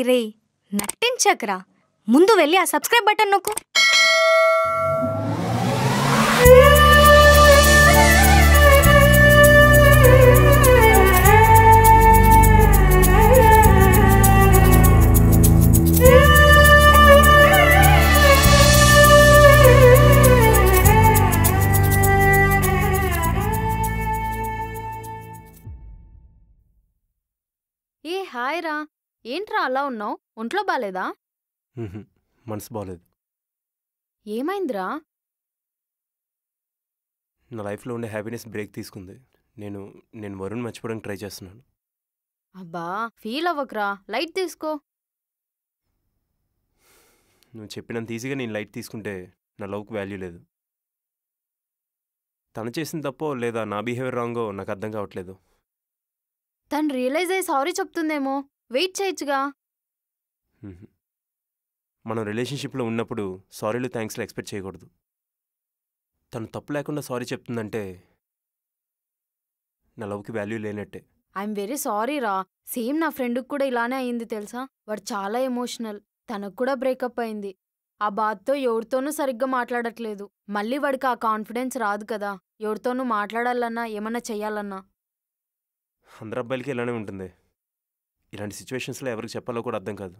రేయ్ నట్టించకరా ముందు వెళ్ళి ఆ సబ్స్క్రైబ్ బటన్ నొక్కు ఏ హాయ్ రా ఏంట్రా అలా ఉన్నావు ఒంట్లో బాలేదా మ్హూ. మనసు బాగలేదు ఏమైందిరా నా లైఫ్లో ఉండే హ్యాపీనెస్ బ్రేక్ తీసుకుంది నేను నేను వరుణ్ మర్చిపోవడానికి ట్రై చేస్తున్నాను అబ్బా ఫీల్ అవ్వకురా లైట్ తీసుకో నువ్వు చెప్పినంత ఈజీగా నేను లైట్ తీసుకుంటే నా లవ్కి వాల్యూ లేదు తను చేసిన తప్పో లేదా నా బిహేవియర్ రాంగో నాకు అర్థం కావట్లేదు తను రియలైజ్ అయ్యి సారీ చెప్తుందేమో వెయిట్ చేయొచ్చుగా మ్హూ. మనం రిలేషన్షిప్లో ఉన్నప్పుడు సారీలు థ్యాంక్స్లు ఎక్స్పెక్ట్ చేయకూడదు తను తప్పు లేకుండా సారీ చెప్తుందంటే నా లవ్కి వాల్యూ లేనట్టే ఐఎమ్ వెరీ సారీ రా సేమ్ నా ఫ్రెండ్కి కూడా ఇలానే అయింది తెలుసా వాడు చాలా ఎమోషనల్ తనకు కూడా బ్రేకప్ అయింది ఆ బాధతో ఎవరితోనూ సరిగ్గా మాట్లాడట్లేదు మళ్ళీ వాడికి ఆ కాన్ఫిడెన్స్ రాదు కదా ఎవరితోనూ మాట్లాడాలన్నా ఏమన్నా చెయ్యాలన్నా అందరు అబ్బాయిలకి ఇలానే ఉంటుంది ఇలాంటి సిచ్యువేషన్స్లో ఎవరికి చెప్పాలో కూడా అర్థం కాదు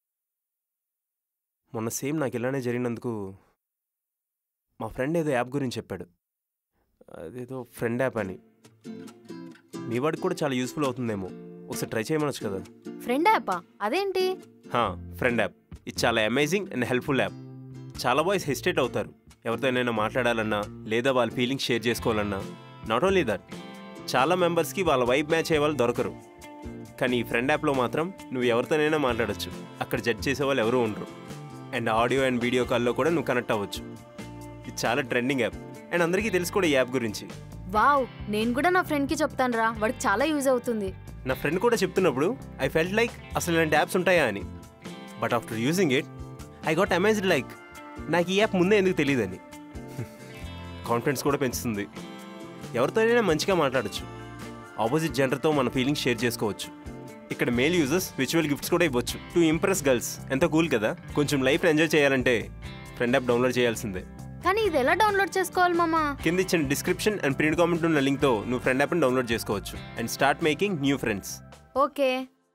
మొన్న సేమ్ నాకు ఇలానే జరిగినందుకు మా ఫ్రెండ్ ఏదో యాప్ గురించి చెప్పాడు అదేదో ఫ్రెండ్ యాప్ అని మీ వాడికి కూడా చాలా యూస్ఫుల్ అవుతుందేమో ఒకసారి ట్రై చేయమనొచ్చు కదా ఫ్రెండ్ యాపా అదేంటి హా, ఫ్రెండ్ యాప్ ఇది చాలా అమేజింగ్ అండ్ హెల్ప్ఫుల్ యాప్ చాలా బాయ్స్ హెసిటేట్ అవుతారు ఎవరితోనైనా మాట్లాడాలన్నా లేదా వాళ్ళ ఫీలింగ్స్ షేర్ చేసుకోవాలన్నా నాట్ ఓన్లీ దట్ చాలా మెంబర్స్కి వాళ్ళ వైబ్ మ్యాచ్ అయ్యే వాళ్ళు దొరకరు కానీ ఈ ఫ్రెండ్ యాప్లో మాత్రం నువ్వు ఎవరితోనైనా మాట్లాడొచ్చు అక్కడ జడ్జ్ చేసే వాళ్ళు ఎవరూ ఉండరు అండ్ ఆడియో అండ్ వీడియో కాల్లో కూడా నువ్వు కనెక్ట్ అవ్వచ్చు ఇది చాలా ట్రెండింగ్ యాప్ అండ్ అందరికీ తెలుసు కూడా ఈ యాప్ గురించి వావ్ నేను కూడా నా ఫ్రెండ్కి చెప్తాను రా వాడికి చాలా యూజ్ అవుతుంది నా ఫ్రెండ్ కూడా చెప్తున్నప్పుడు ఐ ఫెల్ట్ లైక్ అసలు ఇలాంటి యాప్స్ ఉంటాయా అని but after using it I got amazed like నాకు ఈ యాప్ ముందే ఎందుకు తెలియదని కాన్ఫిడెన్స్ కూడా పెంచుతుంది ఎవరితోనైనా మంచిగా మాట్లాడచ్చు ఆపోజిట్ జెండర్తో మన ఫీలింగ్స్ షేర్ చేసుకోవచ్చు ఇక్కడ మేల్ యూజర్స్ విచువల్ గిఫ్ట్స్ కూడా ఇవ్వచ్చు టు ఇంప్రెస్ గర్ల్స్ ఎంత కూల్ కదా కొంచెం లైఫ్ ఎంజాయ్ చేయాలంటే ఫ్రెండ్ యాప్ డౌన్లోడ్ చేయాల్సిందే కానీ ఇది ఎలా డౌన్లోడ్ చేసుకోవాలి మామా కింద ఇచ్చిన డిస్క్రిప్షన్ అండ్ ప్రింట్ కామెంట్ ఉన్న లింక్తో నువ్వు ఫ్రెండ్ యాప్ని డౌన్లోడ్ చేసుకోవచ్చు and start making new friends okay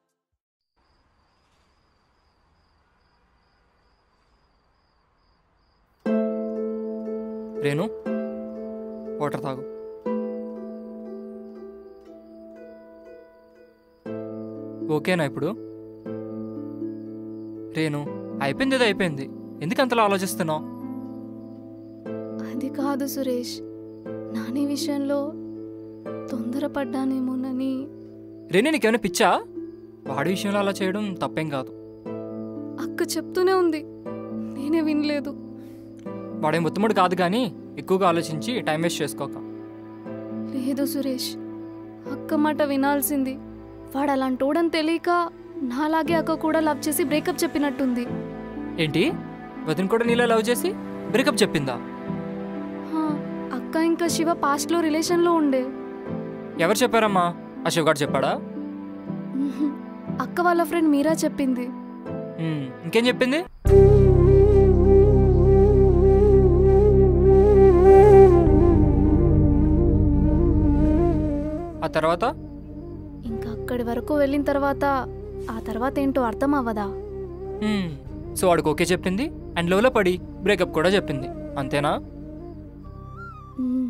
Renu water తాగు ఓకేనా ఇప్పుడు రేణు అయిపోయింది ఏదో అయిపోయింది ఎందుకు అంతలా ఆలోచిస్తున్నావు అది కాదు సురేష్ నాని విషయంలో తొందరపడ్డానేమోనని రేణు నీకేమైనా పిచ్చా వాడి విషయంలో అలా చేయడం తప్పేం కాదు అక్క చెప్తూనే ఉంది నేనే వినలేదు వాడేం ఉత్తముడు కాదు కానీ ఎక్కువగా ఆలోచించి టైం వేస్ట్ చేసుకోక లేదు సురేష్ అక్క మాట వినాల్సింది వాడు అలాంటోడని తెలియక నాలాగే అక్క కూడా లవ్ చేసి బ్రేకప్ చెప్పినట్టుంది ఏంటి వదిన కూడా నీలో లవ్ చేసి బ్రేకప్ చెప్పిందా హా, అక్క ఇంకా శివ పాస్ట్లో రిలేషన్లో ఉండే ఎవరు చెప్పారమ్మా అశోక్ గారు చెప్పాడా ఉహుం. అక్క వాళ్ళ ఫ్రెండ్ మీరా చెప్పింది ఉమ్, ఇంకేం చెప్పింది ఆ తర్వాత ఇంకా అక్కడి వరకు వెళ్ళిన తర్వాత ఆ తర్వాత ఏంటో అర్థం అవ్వదా ఉమ్, సో వాడికి ఓకే చెప్పింది అండ్ లోలో పడి బ్రేకప్ కూడా చెప్పింది అంతేనా ఉమ్.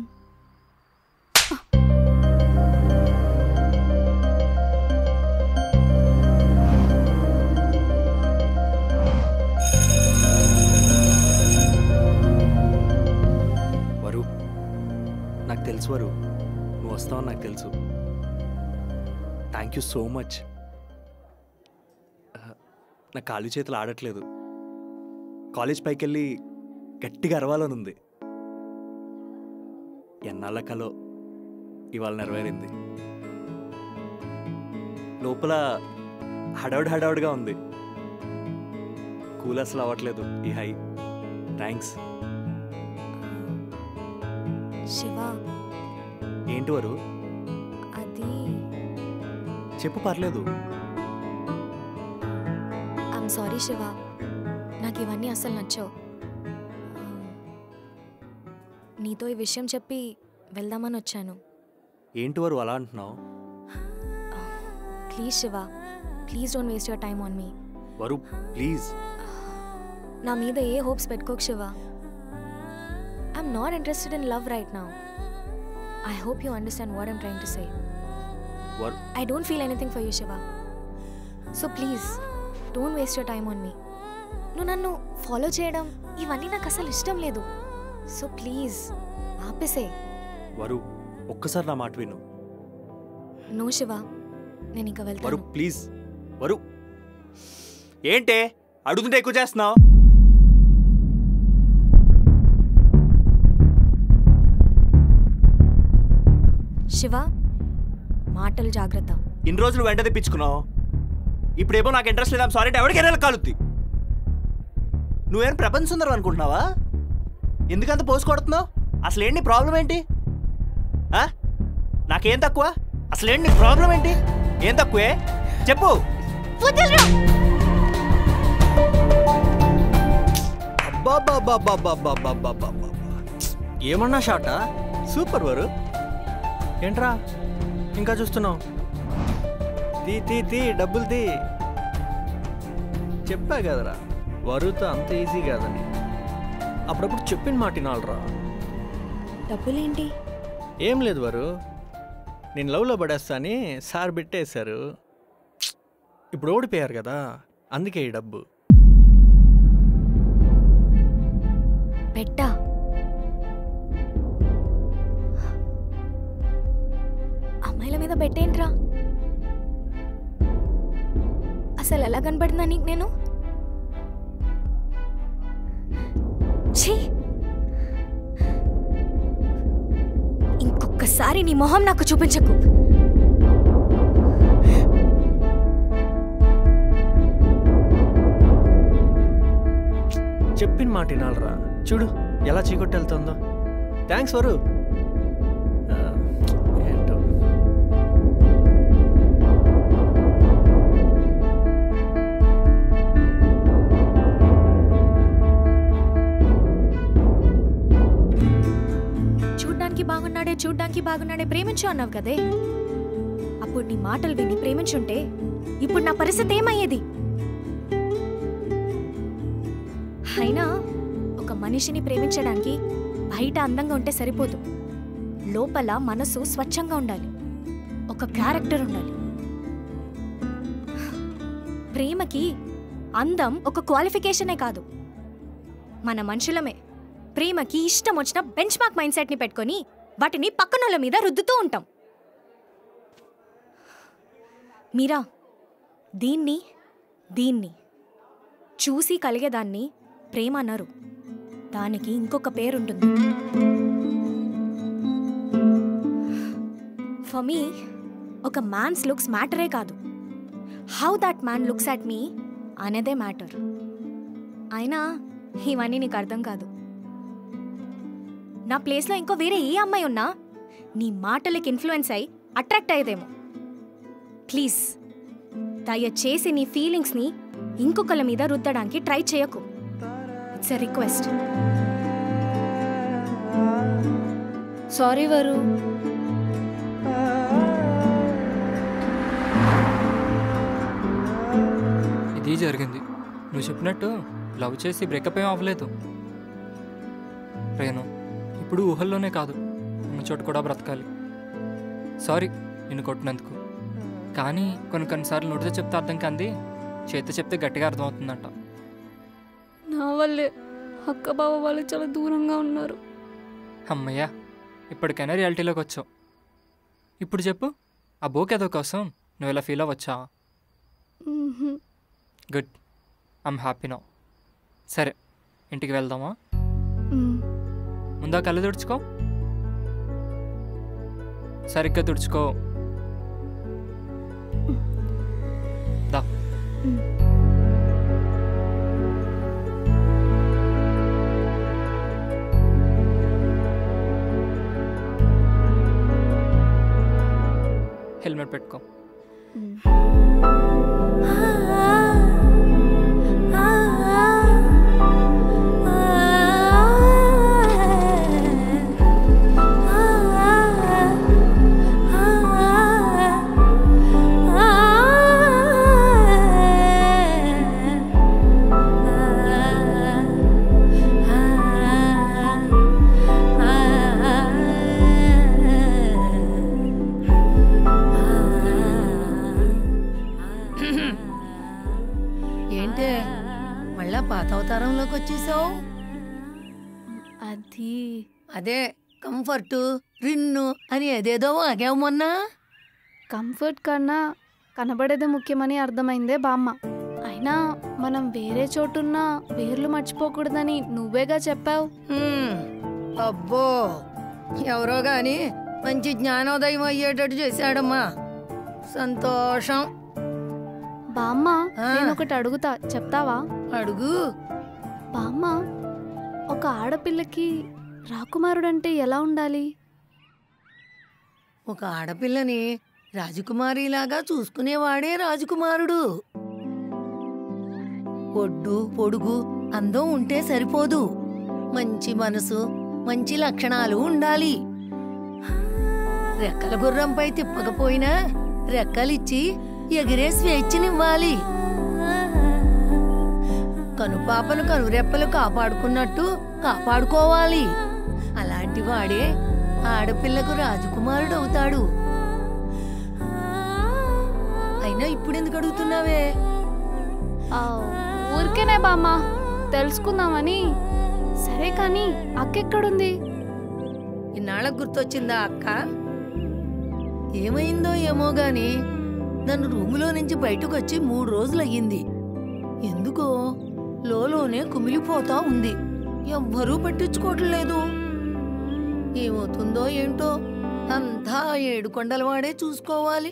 వరు నాకు తెలుసు వరు నువ్వు వస్తావని నాకు తెలుసు థ్యాంక్ యూ సో మచ్ నా కాళ్ళు చేతులు ఆడట్లేదు కాలేజ్ పైకి వెళ్ళి గట్టిగా అరవాలని ఉంది ఎన్నాళ్ళ కలో ఇవాళ నెరవేరింది లోపల హడావుడి హడావుడిగా ఉంది కూల్ అసలు అవ్వట్లేదు ఈ హై థ్యాంక్స్ శివ ఏంటి వరు అది చెప్పు పర్లేదు సారీ శివ నాకు ఇవన్నీ అస్సలు నచ్చవు Um, నీతో ఈ విషయం చెప్పి వెళ్దామని వచ్చాను ఏంటి వారు అలా అంటున్నావు please Shiva please don't waste your time on me Varu please నా మీద ఏ హోప్స్ పెట్టుకోకు Shiva I'm not interested in love right now I hope you understand what I'm trying to say Varu I don't feel anything for you Shiva so please don't waste your time on me నువ్వు నన్ను follow చేయడం ఇవన్నీ నాకు అసలు ఇష్టం లేదు so please ఆపేసే వరు ఒక్కసారి నా మాట విను నో శివ నేను ఇంకా వరు వెళ్తాను ప్లీజ్ వరు ఏంటే అడుగుతుంటే ఎక్కువ చేస్తున్నావు శివ మాటలు జాగ్రత్త ఇన్ని రోజులు వెంట తెప్పించుకున్నావు ఇప్పుడేమో నాకు ఇంట్రెస్ట్ లేదు సారీ అంటే ఎవరికి ఎర్రలు కాలుద్ది నువ్వేం ప్రపంచ సుందరం అనుకుంటున్నావా ఎందుకంత పోసి కొడుతున్నావు అసలు ఏంటి ప్రాబ్లం ఏంటి ఆ? నాకేం తక్కువ అసలు ఏంటి ప్రాబ్లం ఏంటి ఏం తక్కువే చెప్పు అబ్బాబ్బాబ్బాబ్బాబ్బాబ్బాబ్బా. ఏమన్నా షాటా సూపర్ వరు ఏంట్రా ఇంకా చూస్తున్నావు తీ తీ తీ డబ్బులు తీ చెప్పా కదరా వరుతో అంత ఈజీ కాదని అప్పుడప్పుడు చెప్పిన మాట వినాలరా డబ్బులేంటి ఏం లేదు వరు నేను లవ్లో పడేస్తా అని సార్ పెట్టేశారు ఇప్పుడు ఓడిపోయారు కదా అందుకే ఈ డబ్బు పెట్టా అమ్మాయిల మీద పెట్టేంట్రా అసలు ఎలా కనపడుతుందా నీకు నేను ఛీ ఇంకొకసారి నీ మొహం నాకు చూపించకు చెప్పిన మాట వినాలరా చూడు ఎలా చీకొట్టి వెళ్తుందో థ్యాంక్స్ వరు ఆ, ఏంటో చూడ్డానికి బాగున్నాడే చూడ్డానికి బాగున్నాడే ప్రేమించు అన్నావు కదే అప్పుడు నీ మాటలు విని ప్రేమించుంటే ఇప్పుడు నా పరిస్థితి ఏమయ్యేది అయినా ఒక మనిషిని ప్రేమించడానికి బయట అందంగా ఉంటే సరిపోదు లోపల మనసు స్వచ్ఛంగా ఉండాలి ఒక క్యారెక్టర్ ఉండాలి ప్రేమకి అందం ఒక క్వాలిఫికేషనే కాదు మన మనుషులమే ప్రేమకి ఇష్టం వచ్చిన బెంచ్ మార్క్ మైండ్ సెట్ని పెట్టుకొని వాటిని పక్కనోళ్ళ మీద రుద్దుతూ ఉంటాం మీరా దీన్ని దీన్ని చూసి కలిగేదాన్ని ప్రేమ అన్నారు దానికి ఇంకొక పేరుంటుంది ఫర్ మీ ఒక మ్యాన్స్ లుక్స్ మ్యాటరే కాదు how that man looks at me అనేదే మ్యాటర్ అయినా ఇవన్నీ నీకు అర్థం కాదు నా ప్లేస్లో ఇంకో వేరే ఏ అమ్మాయి ఉన్నా నీ మాటలకి ఇన్ఫ్లుయెన్స్ అయి అట్రాక్ట్ అయ్యేదేమో ప్లీజ్ దయచేసి నీ ఫీలింగ్స్ని ఇంకొకళ్ళ మీద రుద్దడానికి ట్రై చేయకు it's a request sorry Varu ఇది జరిగింది నువ్వు చెప్పినట్టు లవ్ చేసి బ్రేకప్ ఏం అవ్వలేదు రేణు ఇప్పుడు ఊహల్లోనే కాదు ఉన్న చోట కూడా బ్రతకాలి సారీ నిన్ను కొట్టినందుకు కానీ కొన్ని కొన్నిసార్లు నోటితో చెప్తే అర్థం కాంది చేతితో చెప్తే గట్టిగా అర్థమవుతుందంట నా వల్లే అక్క బావ వాళ్ళు చాలా దూరంగా ఉన్నారు అమ్మయ్యా ఇప్పటికైనా రియాలిటీలోకి వచ్చావు ఇప్పుడు చెప్పు ఆ బోకేదో కోసం నువ్వు ఇలా ఫీల్ అవ్వచ్చా hmm. Good I'm happy now సరే ఇంటికి వెళ్దామా మ్మ్. ముందా కళ్ళు తుడుచుకో సరిగ్గా తుడుచుకో దా హెల్మెట్ పెట్టుకో మ్మ్. అవతారంలోకి వచ్చేసావు అది అదే కంఫర్ట్ రిన్ను అని ఏదేదో ఆగావు మొన్న కంఫర్ట్ కన్నా కనబడేదే ముఖ్యమని అర్థమైందే బామ్మ అయినా మనం వేరే చోటున్నా వేర్లు మర్చిపోకూడదని నువ్వేగా చెప్పావు హ్మ్, అబ్బో ఎవరో గాని మంచి జ్ఞానోదయం అయ్యేటట్టు చేశాడమ్మా సంతోషం బామ్మ ఆ. నేను ఒకటి అడుగుతా చెప్తావా అడుగు బామ్మ ఒక ఆడపిల్లకి రాకుమారుడంటే ఎలా ఉండాలి ఒక ఆడపిల్లని రాజకుమారిలాగా చూసుకునేవాడే రాజకుమారుడు ఒడ్డు పొడుగు అందం ఉంటే సరిపోదు మంచి మనసు మంచి లక్షణాలు ఉండాలి రెక్కల గుర్రంపై తిప్పకపోయినా రెక్కలిచ్చి ఎగిరే స్వేచ్ఛనివ్వాలి కనుపాపను కనురెప్పలు కాపాడుకున్నట్టు కాపాడుకోవాలి అలాంటి వాడే ఆడపిల్లకు రాజకుమారుడు అవుతాడు అయినా ఇప్పుడెందుకు అడుగుతున్నావే ఆ, ఊరికేనే బామ్మ తెలుసుకుందామని సరే కానీ అక్కెక్కడుంది ఇన్నాళ్ళకు గుర్తొచ్చిందా అక్క ఏమైందో ఏమో గాని నన్ను రూములో నుంచి బయటకు వచ్చి మూడు రోజులయ్యింది ఎందుకో లోలోనే కుమిలిపోతా ఉంది ఎవ్వరూ పట్టించుకోవట్లేదు ఏమవుతుందో ఏంటో అంతా ఆ ఏడు కొండలవాడే చూసుకోవాలి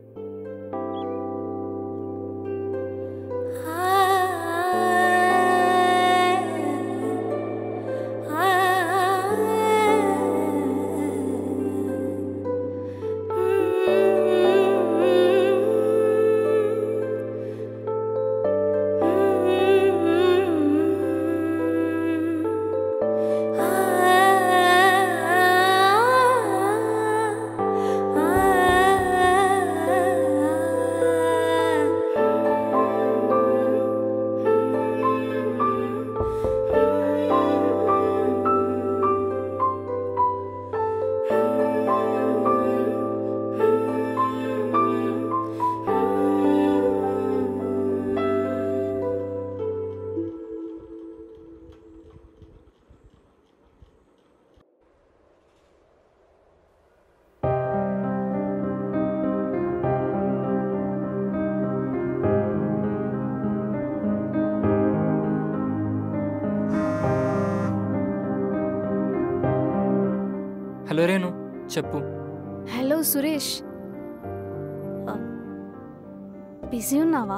హలో రేణు చెప్పు హలో సురేష్ ఆ, బిజీ ఉన్నావా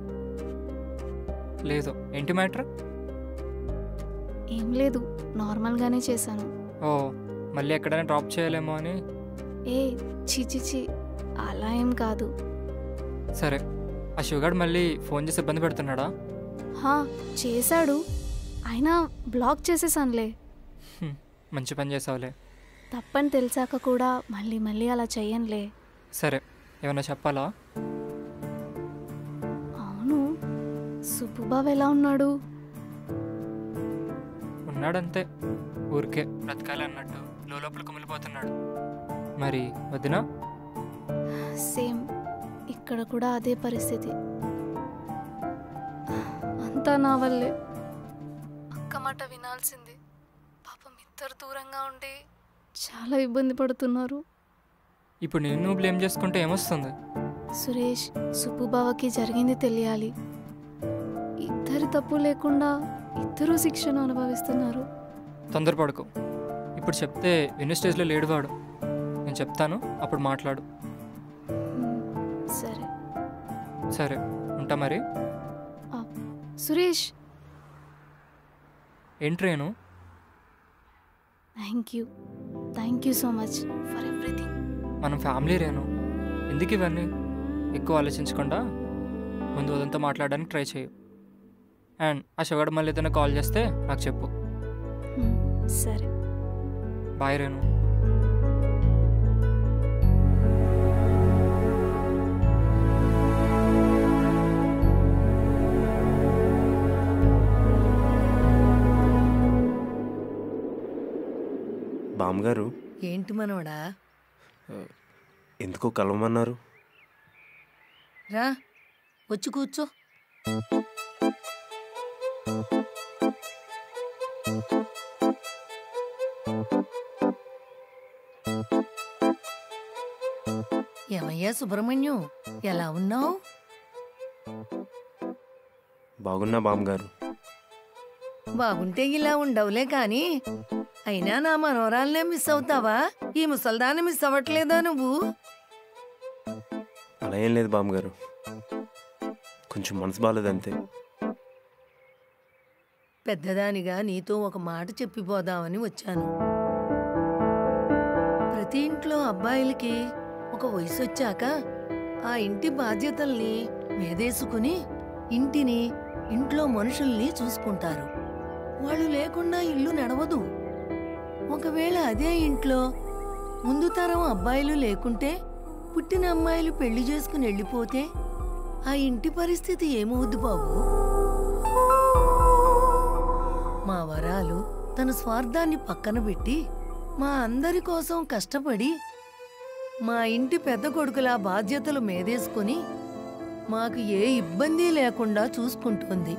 లేదు ఏంటి మ్యాటర్ ఏం లేదు నార్మల్గానే చేశాను ఓ మళ్ళీ ఎక్కడైనా డ్రాప్ చేయలేమో అని ఏ చి చి చి అలా ఏం కాదు సరే ఆ షుగర్ మళ్ళీ ఫోన్ చేసి ఇబ్బంది పెడుతున్నాడా హా చేశాడు అయినా బ్లాక్ చేసేసానులే హ్మ్, మంచి పని చేసావులే తప్పని తెలిసాక కూడా మళ్ళీ మళ్ళీ అలా చెయ్యనులే సరే ఏమన్నా చెప్పాలా అవును సుబ్బుబాబు ఎలా ఉన్నాడు ఉన్నాడంతే ఊరికే బ్రతకాలి అన్నట్టు లోపల కుమిలిపోతున్నాడు మరి వదినా సేమ్ ఇక్కడ కూడా అదే పరిస్థితి అంతా నా వల్లే అక్క మాట వినాల్సింది పాపం ఇద్దరు దూరంగా ఉండి చాలా ఇబ్బంది పడుతున్నారు ఇప్పుడు నిన్ను బ్లేమ్ చేసుకుంటే ఏమొస్తుంది సురేష్ సుబ్బుబావకి జరిగింది తెలియాలి ఇద్దరి తప్పు లేకుండా ఇద్దరు శిక్షను అనుభవిస్తున్నారు తొందరపడుకో ఇప్పుడు చెప్తే విని స్టేజ్లో లేడు వాడు నేను చెప్తాను అప్పుడు మాట్లాడు హ్మ్, సరే సరే ఉంటా మరి సురేష్ ఏంట్రేను thank you thank you so much for everything మనం ఫ్యామిలీ రేను ఎందుకు ఇవన్నీ ఎక్కువ ఆలోచించకుండా ముందు ఉదంతా మాట్లాడడానికి ట్రై చేయు అండ్ ఆ షుగర్ మళ్ళీ ఏదైనా కాల్ చేస్తే నాకు చెప్పు సరే బాయ్ రేను బామ్మగారు ఏంటి మనవడా ఎందుకో కలవమన్నారు రా వచ్చి కూర్చో ఏమయ్యా సుబ్రహ్మణ్యం ఎలా ఉన్నావు బాగున్నా బామ్మగారు బాగుంటే ఇలా ఉండవులే కాని అయినా నా మనోరాలనే మిస్ అవుతావా ఈ ముసల్దాన్ని మిస్ అవ్వట్లేదా నువ్వు అలా ఏం లేదు బామ్మగారు కొంచెం మనసు బాగాలేదు అంతే పెద్దదానిగా నీతో ఒక మాట చెప్పిపోదామని వచ్చాను ప్రతి ఇంట్లో అబ్బాయిలకి ఒక వయసు వచ్చాక ఆ ఇంటి బాధ్యతల్ని మీదేసుకుని ఇంటిని ఇంట్లో మనుషుల్ని చూసుకుంటారు వాళ్ళు లేకుండా ఇల్లు నడవదు ఒకవేళ అదే ఇంట్లో ముందు తరం అబ్బాయిలు లేకుంటే పుట్టిన అమ్మాయిలు పెళ్లి చేసుకుని వెళ్ళిపోతే ఆ ఇంటి పరిస్థితి ఏమవుద్ది బాబు మా వరాలు తన స్వార్థాన్ని పక్కన పెట్టి మా అందరి కోసం కష్టపడి మా ఇంటి పెద్ద కొడుకుల బాధ్యతలు మేదేసుకొని మాకు ఏ ఇబ్బంది లేకుండా చూసుకుంటోంది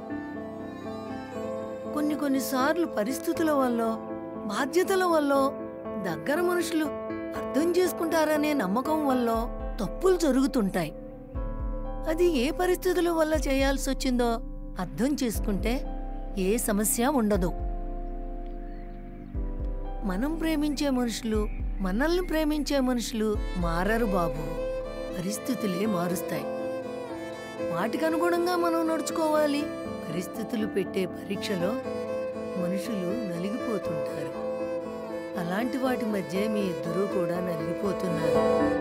కొన్ని కొన్నిసార్లు పరిస్థితుల వల్ల బాధ్యతల వల్ల దగ్గర మనుషులు అర్థం చేసుకుంటారనే నమ్మకం వల్ల తప్పులు జరుగుతుంటాయి అది ఏ పరిస్థితుల వల్ల చేయాల్సి వచ్చిందో అర్థం చేసుకుంటే ఏ సమస్య ఉండదు మనం ప్రేమించే మనుషులు మనల్ని ప్రేమించే మనుషులు మారరు బాబు పరిస్థితులే మారుస్తాయి వాటికి అనుగుణంగా మనం నడుచుకోవాలి పరిస్థితులు పెట్టే పరీక్షలో మనుషులు నలిగిపోతుంటారు అలాంటి వాటి మధ్య మీ ఇద్దరూ కూడా నలిగిపోతున్నారు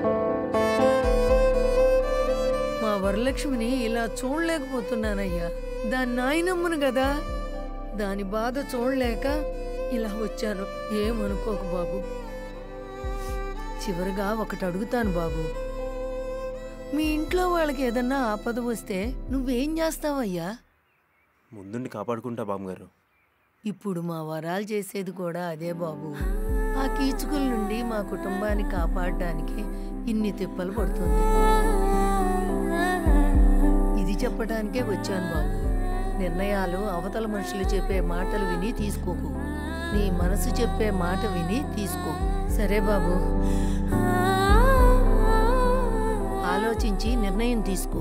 మా వరలక్ష్మిని ఇలా చూడలేకపోతున్నానయ్యా దాని నాయనమ్మను కదా దాని బాధ చూడలేక ఇలా వచ్చాను ఏమనుకోకు బాబు చివరిగా ఒకటి అడుగుతాను బాబు మీ ఇంట్లో వాళ్ళకి ఏదన్నా ఆపద వస్తే నువ్వేం చేస్తావయ్యా ముందుండి కాపాడుకుంటా బామ్మగారు ఇప్పుడు మా వరాలు చేసేది కూడా అదే బాబు ఆ కీచుకుల నుండి మా కుటుంబాన్ని కాపాడడానికి ఇన్ని తిప్పలు పడుతుంది ఇది చెప్పడానికే వచ్చాను బాబు నిర్ణయాలు అవతల మనుషులు చెప్పే మాటలు విని తీసుకోకు నీ మనసు చెప్పే మాట విని తీసుకో సరే బాబు ఆలోచించి నిర్ణయం తీసుకో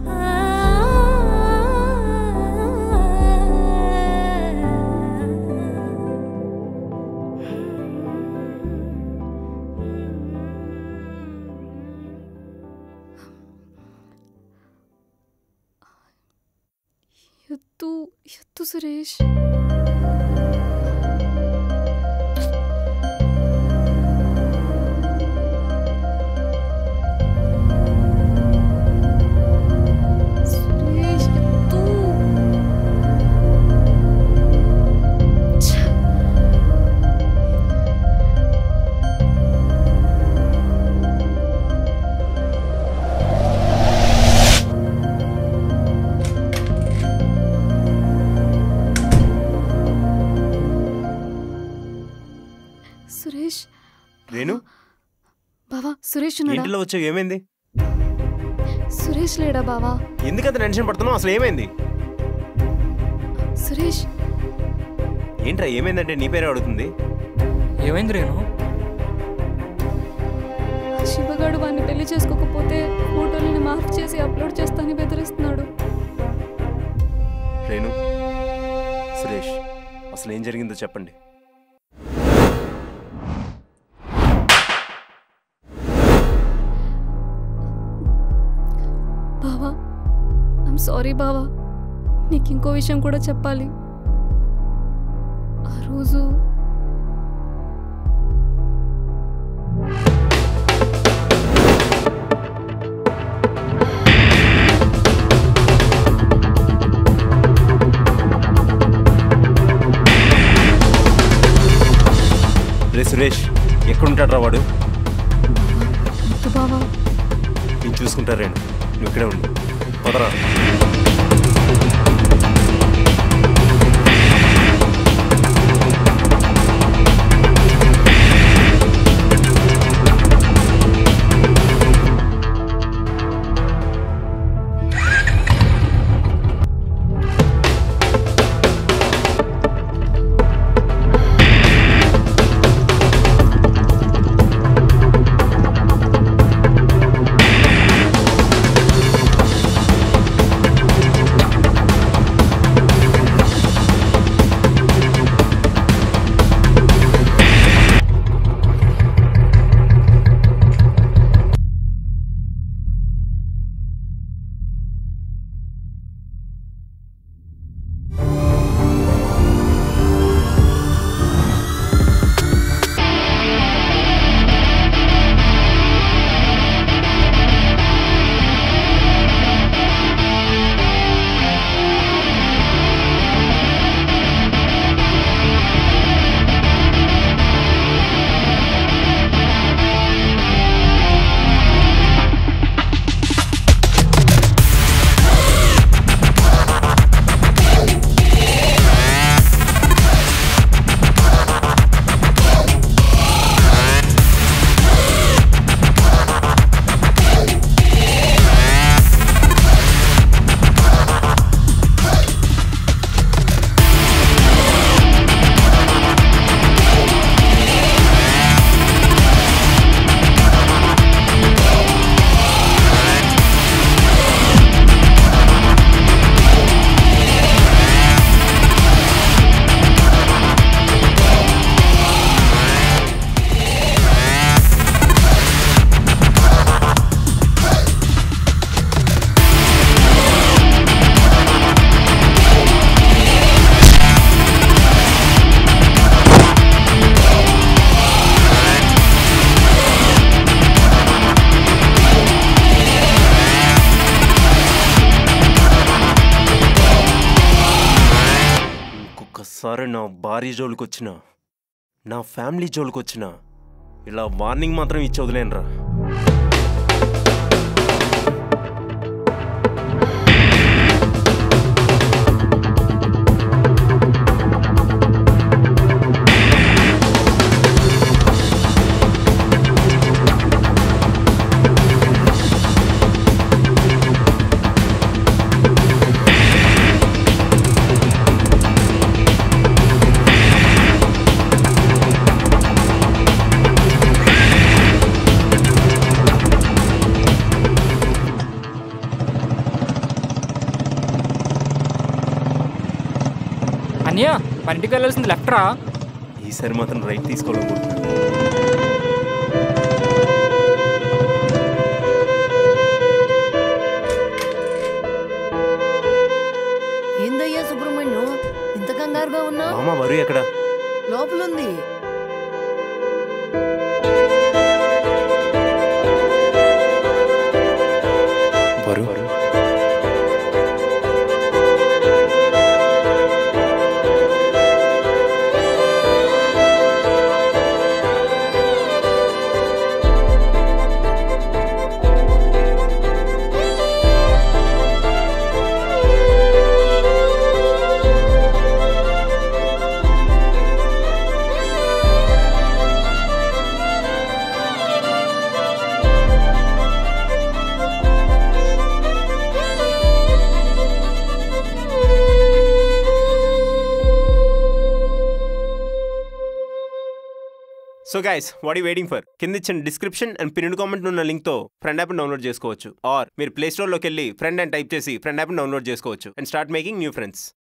ఎత్తు ఎత్తు సురేష్ సురేష్ ఎత్తు ఛ! సురేష్ రేణు బావా సురేష్ ఉన్నాడా ఇంటిలో వచ్చావు ఏమైంది సురేష్ లేడా బావా ఎందుకంత టెన్షన్ పడుతున్నావు అసలు ఏమైంది సురేష్ ఏంట్రా ఏమైందంటే నీ పేరే అడుగుతుంది ఏమైంది రేణు ఆ శివగాడు వాడిని పెళ్లి చేసుకోకపోతే ఫోటోలని మార్క్ చేసి అప్లోడ్ చేస్తానని బెదిరిస్తున్నాడు రేణు సురేష్ అసలు ఏం జరిగిందో చెప్పండి బావా ఐమ్ సారీ బావా నీకు ఇంకో విషయం కూడా చెప్పాలి ఆ రోజు రే సురేష్ ఎక్కడుంటాడు రా వాడు వద్దు బావా నేను చూసుకుంటా రేణు నువ్వు ఇక్కడే ఉండు వదరా ఇంకొకసారి నా భార్య జోలికి వచ్చినా నా ఫ్యామిలీ జోలికి వచ్చినా ఇలా వార్నింగ్ మాత్రం ఇచ్చి వదిలేనురా అన్నయ్య మన ఇంటికి వెళ్ళాల్సింది లెఫ్ట్ రా ఈసారి మాత్రం రైట్ తీసుకోవాలనుకుంటున్నాను ఏందయ్యా సుబ్రహ్మణ్యం ఇంత కంగారుగా ఉన్నా మామ వరు ఎక్కడ లోపలుంది వరు సో గైస్ వాట్ ఈ వెయిటింగ్ ఫర్ కింద ఇచ్చిన డిస్క్రిప్షన్ అండ్ పిన్ కామెంట్ ఉన్న లింక్తో ఫ్రెండ్ యాప్ డౌన్లోడ్ చేసుకోవచ్చు ఆర్ మీరు ప్లే స్టోర్లోకి వెళ్ళి ఫ్రెండ్ అని టైప్ చేసి ఫ్రెండ్ యాప్ డౌన్లోడ్ చేసుకోవచ్చు and start making new friends